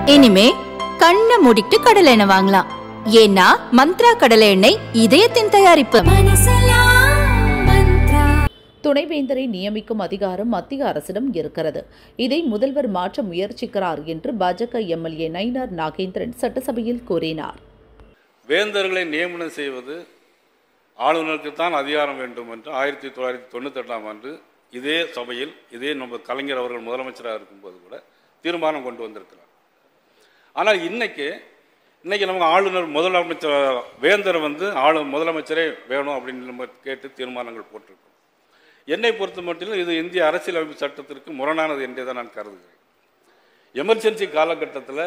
இனிமே கண்ணை மூடிட்டு கடலை எண்ணெய் வாங்கலாம் ஏன்னா மந்த்ரா கடலை எண்ணெய் இதயத்தின் தயாரிப்பு துணைவேந்தரை நியமிக்கும் அதிகாரம் மத்திய அரசிடம் இருக்கிறது இதை முதல்வர் மாற்ற முயற்சிக்கிறார் என்று பாஜக எம்எல்ஏ நயினார் நாகேந்திரன் சட்டசபையில் கூறினார் வேந்தர்களை நியமனம் செய்வது ஆளுநருக்கு தான் அதிகாரம் வேண்டும் என்று ஆயிரத்தி தொள்ளாயிரத்தி தொண்ணூத்தெட்டாம் ஆண்டு இதே சபையில் இதே நம்ம கலைஞர் அவர்கள் முதலமைச்சராக இருக்கும்போது கூட தீர்மானம் கொண்டு வந்திருக்கிறார் ஆனால் இன்னைக்கு இன்னைக்கு நமக்கு ஆளுநர் முதலமைச்சர் வேந்தர் வந்து ஆளு முதலமைச்சரே வேணும் அப்படின்னு நம்ம கேட்டு தீர்மானங்கள் போட்டிருக்கோம் என்னை பொறுத்த மட்டிலும் இது இந்திய அரசியலமைப்பு சட்டத்திற்கு முரணானது என்றே தான் நான் கருதுகிறேன் எமர்ஜென்சி காலகட்டத்தில்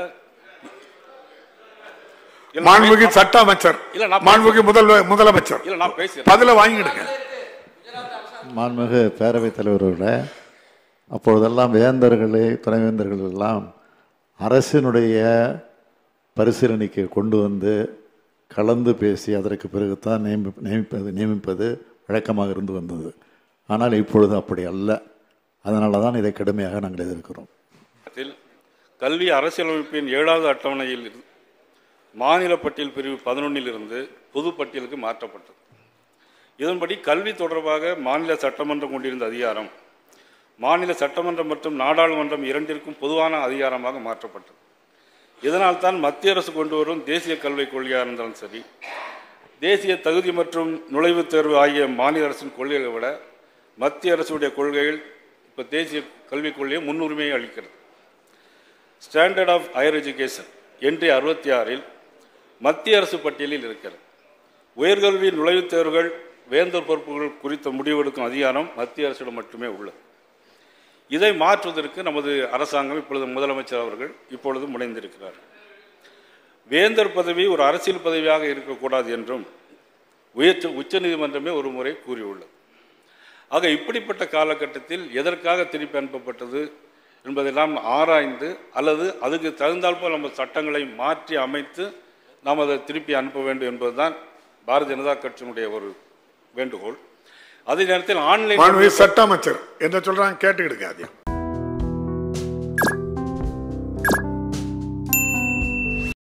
மாண்புமிகு சட்ட அமைச்சர் இல்ல, நான் மாண்புமிகு முதல் முதலமைச்சர் இல்ல நான் பேசுகிறேன் பதில வாங்கிடுங்க மாண்புமிகு பேரவைத் தலைவர்களே அப்பொழுதெல்லாம் வேந்தர்களே துணைவேந்தர்கள் எல்லாம் அரசினுடைய பரிசீலனைக்கு கொண்டு வந்து கலந்து பேசி அதற்கு பிறகுதான் நியமி நியமிப்பது நியமிப்பது வழக்கமாக இருந்து வந்தது ஆனால் இப்பொழுது அப்படி அல்ல அதனால தான் இதை கடுமையாக நாங்கள் எதிர்க்கிறோம் மாநிலத்தில் கல்வி அரசியலமைப்பின் ஏழாவது அட்டவணையில் இருந்து மாநில பட்டியல் பிரிவு பதினொன்னில் இருந்து பொது பட்டியலுக்கு மாற்றப்பட்டது இதன்படி கல்வி தொடர்பாக மாநில சட்டமன்றம் கொண்டிருந்த அதிகாரம் மாநில சட்டமன்றம் மற்றும் நாடாளுமன்றம் இரண்டிற்கும் பொதுவான அதிகாரமாக மாற்றப்பட்டது இதனால் தான் மத்திய அரசு கொண்டு வரும் தேசிய கல்விக் கொள்கையாக இருந்தாலும் சரி தேசிய தகுதி மற்றும் நுழைவுத் தேர்வு ஆகிய மாநில அரசின் கொள்கைகளை விட மத்திய அரசுடைய கொள்கைகள் இப்போ தேசிய கல்விக் கொள்கையை முன்னுரிமையை அளிக்கிறது ஸ்டாண்டர்ட் ஆஃப் ஹையர் எஜுகேஷன் என்று அறுபத்தி ஆறில் மத்திய அரசு பட்டியலில் இருக்கிறது உயர்கல்வி நுழைவுத் தேர்வுகள் வேந்தர் பொறுப்புகள் குறித்த முடிவெடுக்கும் அதிகாரம் மத்திய அரசிடம் மட்டுமே உள்ளது இதை மாற்றுவதற்கு நமது அரசாங்கம் இப்பொழுது முதலமைச்சர் அவர்கள் இப்பொழுது முனைந்திருக்கிறார் வேந்தர் பதவி ஒரு அரசியல் பதவியாக இருக்கக்கூடாது என்றும் உயர்ச்ச உச்சநீதிமன்றமே ஒரு முறை கூறியுள்ளது ஆக இப்படிப்பட்ட காலகட்டத்தில் எதற்காக திருப்பி அனுப்பப்பட்டது என்பதெல்லாம் ஆராய்ந்து அல்லது அதுக்கு தகுந்தாற்போல் நம்ம சட்டங்களை மாற்றி அமைத்து நாம் அதை திருப்பி அனுப்ப வேண்டும் என்பதுதான் பாரதிய ஜனதா கட்சியினுடைய ஒரு வேண்டுகோள் அதே நேரத்தில் ஆன்லைன் மாண்புமிகு சட்ட அமைச்சர் என்ன சொல்றாங்க கேட்டுக்கிடுங்க அதையும்